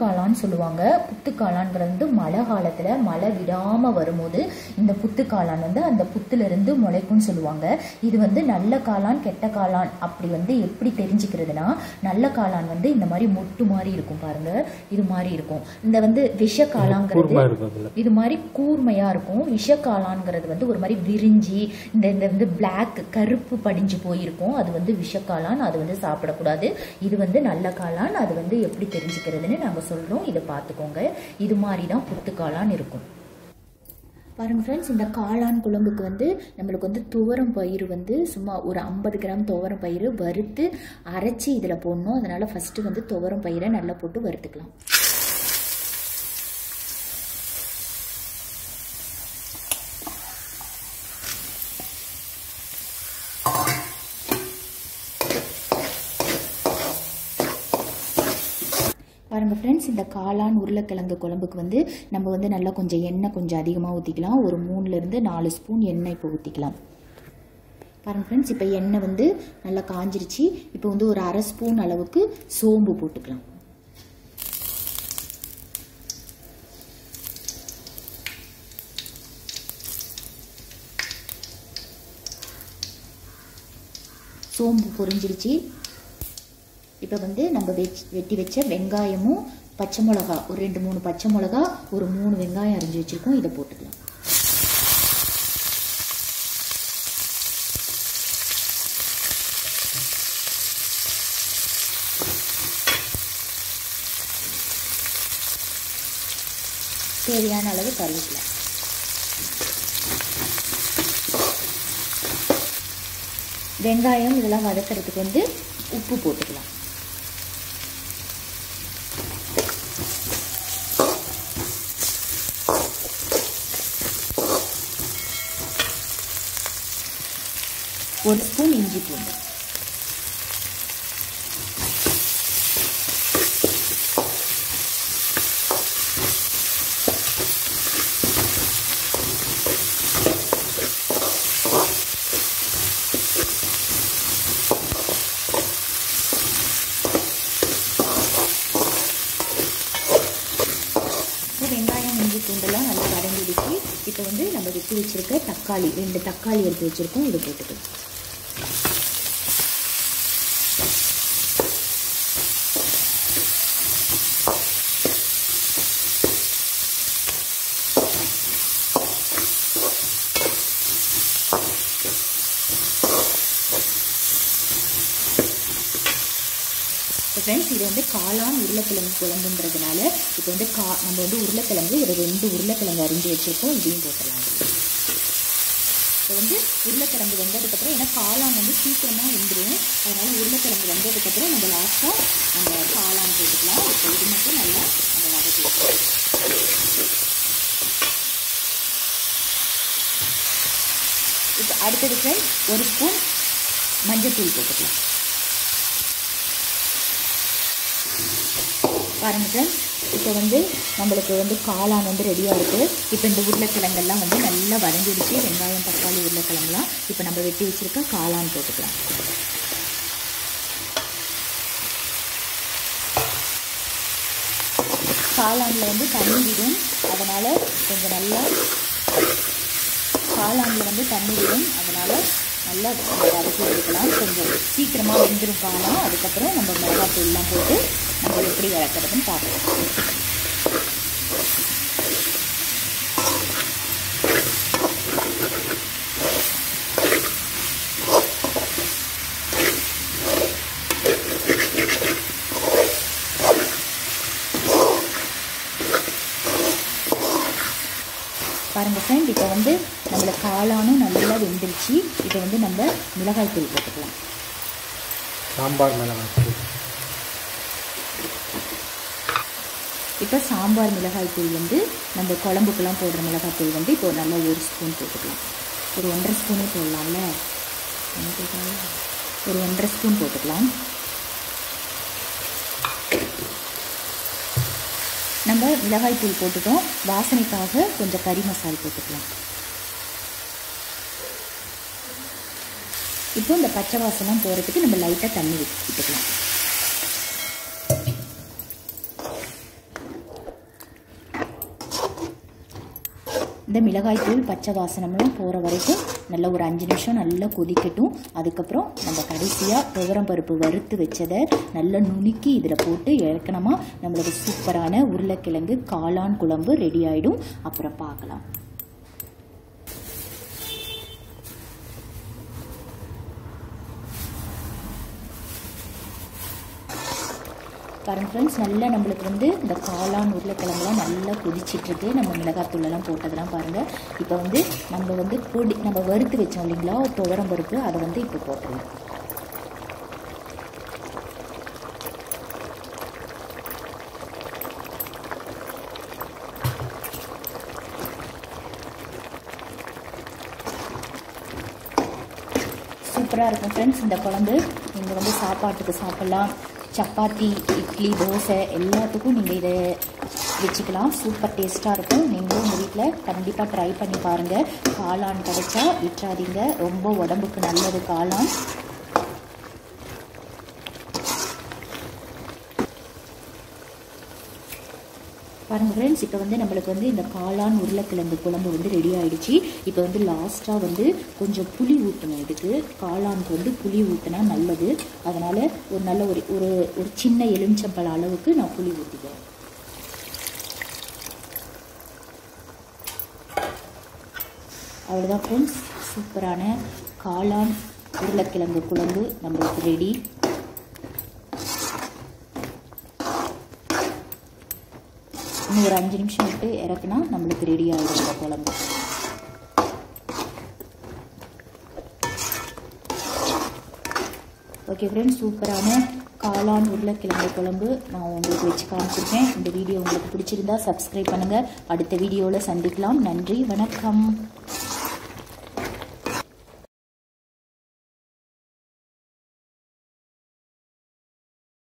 புத்துக்காளான்னு சொல்லுவாங்க புத்துக்காளான்ங்கிறது வந்து மழை காலத்தில் மழை விடாமல் வரும்போது இந்த புத்துக்காளான் வந்து அந்த புத்துலேருந்து முளைக்கும்னு சொல்லுவாங்க இது வந்து நல்ல காளான் கெட்ட காளான் அப்படி வந்து எப்படி தெரிஞ்சுக்கிறதுனா நல்ல காளான் வந்து இந்த மாதிரி மொட்டு மாதிரி இருக்கும் பாருங்க இது மாதிரி இருக்கும் இந்த வந்து விஷ காளாங்கிறது கூர்மா இருக்கும் அதுல இது மாதிரி கூர்மையா இருக்கும் விஷக்காளான்ங்கிறது வந்து ஒரு மாதிரி விரிஞ்சி இந்த இந்த வந்து பிளாக் கருப்பு படிஞ்சு போயிருக்கும் அது வந்து விஷக்காளான் அது வந்து சாப்பிடக்கூடாது இது வந்து நல்ல காளான் அது வந்து எப்படி தெரிஞ்சுக்கிறதுன்னு நாங்க சொல்றோம் இதை பார்த்துக்கோங்க இது மாதிரி தான் புத்துக்காளான் இருக்கும் பாருங்க ஃப்ரெண்ட்ஸ் இந்த காளான் குழம்புக்கு வந்து நம்மளுக்கு வந்து துவரம் பயிறு வந்து சும்மா ஒரு ஐம்பது கிராம் துவரம் பயிறு வறுத்து அரைச்சி இதில் போடணும் அதனால ஃபர்ஸ்ட் வந்து துவரம் பயிரை நல்லா போட்டு வறுத்துக்கலாம் பாருங்க ஃப்ரெண்ட்ஸ் இந்த காளான் உருளைக்கிழங்கு குழம்புக்கு வந்து நம்ம வந்து நல்லா கொஞ்சம் எண்ணெய் கொஞ்சம் அதிகமாக ஊற்றிக்கலாம் ஒரு மூணுலேருந்து நாலு ஸ்பூன் எண்ணெய் இப்போ ஊற்றிக்கலாம் பாருங்க ஃப்ரெண்ட்ஸ் இப்போ எண்ணெய் வந்து நல்லா காஞ்சிருச்சு இப்போ வந்து ஒரு அரை ஸ்பூன் அளவுக்கு சோம்பு போட்டுக்கலாம் சோம்பு பொரிஞ்சிருச்சு இப்போ வந்து நம்ம வெச் வெட்டி வச்ச வெங்காயமும் பச்சை மிளகா ஒரு ரெண்டு மூணு பச்சை மிளகா ஒரு மூணு வெங்காயம் அரிஞ்சு வச்சுருக்கோம் இதை போட்டுக்கலாம் தேவையான அளவு கருவேப்பிலை வெங்காயம் இதெல்லாம் வதக்கிறதுக்கு வந்து உப்பு போட்டுக்கலாம் ஒரு ஸ்பூன் இஞ்சி பூண்டு இப்போ வெங்காயம் இஞ்சி பூண்டெல்லாம் நல்லா வதங்கிடுச்சு இப்போ வந்து நம்ம வெட்டி வச்சிருக்க தக்காளி ரெண்டு தக்காளி எடுத்து வச்சிருக்கோம் இதை போட்டுக்கலாம் ஃப்ரெண்ட்ஸ் இது வந்து காளான் உருளைக்கிழங்கு குழம்புன்றதுனால இப்போ வந்து கா நம்ம வந்து உருளைக்கிழங்கு ஒரு ரெண்டு உருளைக்கிழங்கு அரிஞ்சு வச்சுருக்கோம் இதையும் போட்டுடலாம் இதுல. இப்போ வந்து உருளைக்கிழங்கு வெந்ததுக்கப்புறம் ஏன்னா காளான் வந்து சீக்கிரமாக வெந்துடும் அதனால உருளைக்கிழங்கு வெந்ததுக்கப்புறம் நம்ம லாஸ்ட்டாக அந்த காளான் போட்டுக்கலாம் இப்போ இது மட்டும் நல்லா நம்ம வதக்கி வைக்கலாம் இப்போ அடுத்தது ஃப்ரெண்ட்ஸ் ஒரு ஸ்பூன் மஞ்சத்தூள் போட்டுக்கலாம் பாருங்க ஃப்ரெண்ட்ஸ் இப்போ வந்து நம்மளுக்கு வந்து காளான் வந்து ரெடியாக இருக்குது இப்போ இந்த உருளைக்கிழங்கெல்லாம் வந்து நல்லா வதங்கிடுச்சு வெங்காயம் தக்காளி உருளைக்கிழங்குலாம் இப்போ நம்ம வெட்டி வச்சிருக்க காளான் போட்டுக்கலாம் காளானில் வந்து தண்ணி விடும் அதனால் கொஞ்சம் நல்லா காளானில் வந்து தண்ணி விடும் அதனால் நல்லா வதக்கி எடுக்கலாம் கொஞ்சம் சீக்கிரமாக வெந்துடும் காளான் அதுக்கப்புறம் நம்ம மிளகாத்தூள்லாம் போட்டு நம்ம எப்படி வளர்க்குறதுன்னு பார்க்கலாம் பாருங்கள் ஃப்ரெண்ட் இப்போ வந்து நம்மளுக்கு காளானும் நல்லா வெந்துருச்சு இப்போ வந்து நம்ம மிளகாய் தூள் போட்டுக்கலாம் சாம்பார் மிளகாய் தூள் இப்போ சாம்பார் மிளகாய் தூள் வந்து நம்ம குழம்புக்கெல்லாம் போடுற மிளகாய் தூள் வந்து இப்போ நல்லா ஒரு ஸ்பூன் போட்டுக்கலாம் ஒரு ஒன்றரை ஸ்பூனே போடலாம்ல ஒரு ஒன்றரை ஸ்பூன் போட்டுக்கலாம் நம்ம மிளகாய் தூள் போட்டுட்டோம் வாசனைக்காக கொஞ்சம் கறி மசால் போட்டுக்கலாம் இப்போ இந்த பச்சை வாசனம் போகிறதுக்கு நம்ம லைட்டாக தண்ணி விட்டுக்கலாம் இந்த மிளகாய் தூள் பச்சை வாசனம்லாம் போகிற வரைக்கும் நல்லா ஒரு அஞ்சு நிமிஷம் நல்லா கொதிக்கட்டும் அதுக்கப்புறம் நம்ம கடைசியாக துவரம் பருப்பு வறுத்து வச்சதை நல்லா நுணுக்கி இதில் போட்டு இறக்கணுமா நம்மளுக்கு சூப்பரான உருளைக்கிழங்கு காளான் குழம்பு ரெடி ஆகிடும் அப்புறம் பார்க்கலாம் பாருங்க ஃப்ரெண்ட்ஸ் நல்லா நம்மளுக்கு வந்து இந்த காளான் உருளைக்கிழங்குலாம் நல்லா கொதிச்சிட்ருக்கு நம்ம மிளகாத்தூளெல்லாம் போட்டதெல்லாம் பாருங்கள் இப்போ வந்து நம்ம வந்து பொடி நம்ம வறுத்து வச்சோம் இல்லைங்களா துவரம் பருப்பு அதை வந்து இப்போ போட்டுருவோம் சூப்பராக இருக்கும் ஃப்ரெண்ட்ஸ் இந்த குழம்பு நீங்கள் வந்து சாப்பாட்டுக்கு சாப்பிட்லாம் சப்பாத்தி இட்லி தோசை எல்லாத்துக்கும் நீங்கள் இதை வச்சுக்கலாம் சூப்பர் டேஸ்ட்டாக இருக்கும் நீங்களும் உங்கள் வீட்டில் கண்டிப்பாக ட்ரை பண்ணி பாருங்கள் காளான் கிடைச்சா விட்டுறாதீங்க ரொம்ப உடம்புக்கு நல்லது காளான் பாருங்க ஃப்ரெண்ட்ஸ் இப்போ வந்து நம்மளுக்கு வந்து இந்த காளான் உருளைக்கிழங்கு குழம்பு வந்து ரெடி ஆயிடுச்சு இப்போ வந்து லாஸ்ட்டாக வந்து கொஞ்சம் புளி ஊற்றணும் இதுக்கு காளானுக்கு வந்து புளி ஊற்றினா நல்லது அதனால் ஒரு நல்ல ஒரு ஒரு ஒரு சின்ன எலுமிச்சம்பழ அளவுக்கு நான் புளி ஊற்றிக்கிறேன் அவ்வளோதான் ஃப்ரெண்ட்ஸ் சூப்பரான காளான் உருளைக்கிழங்கு குழம்பு நம்மளுக்கு ரெடி இன்னும் ஒரு அஞ்சு நிமிஷம் விட்டு இறக்குனா நம்மளுக்கு ரெடி ஆகிடும் இந்த குழம்பு ஓகே ஃப்ரெண்ட்ஸ் சூப்பரான காளான் உருளைக்கிழங்கு குழம்பு நான் உங்களுக்கு வச்சு காமிச்சிருக்கேன் இந்த வீடியோ உங்களுக்கு பிடிச்சிருந்தா சப்ஸ்கிரைப் பண்ணுங்கள் அடுத்த வீடியோவில் சந்திக்கலாம் நன்றி வணக்கம்